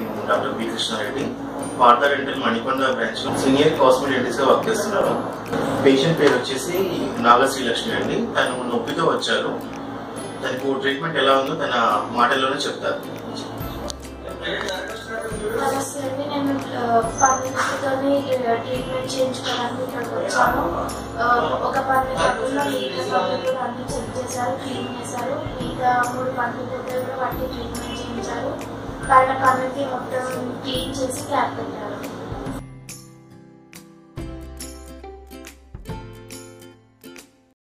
doctor B Krishna Reddy Vartha dental Manikonda branch లో senior cosmetics గా work చేస్తున్నాను పేషెంట్ పేరు వచ్చేసి నాగశ్రీ లక్ష్మి అండి తను నొప్పితో వచ్చారు తనకు ట్రీట్మెంట్ ఎలా ఉందో తన మాటల్లోనే చెప్తారు నమస్తే అండి నేను పన్నుతోని ట్రీట్మెంట్ చేయించుకోవడానికి ఇక్కడికి వచ్చాను ఆ, ఒక పన్ను కాకుండా మిగతా పన్ను కూడా అన్ని చెక్ చేశారు క్లీన్ చేశారు మిగతా మూడు పన్ను దగ్గర కూడా వాటికి ట్రీట్మెంట్ చేయించారు పైన పన్నుకి మొత్తం క్లీన్ చేసి క్యాప్ పెట్టారు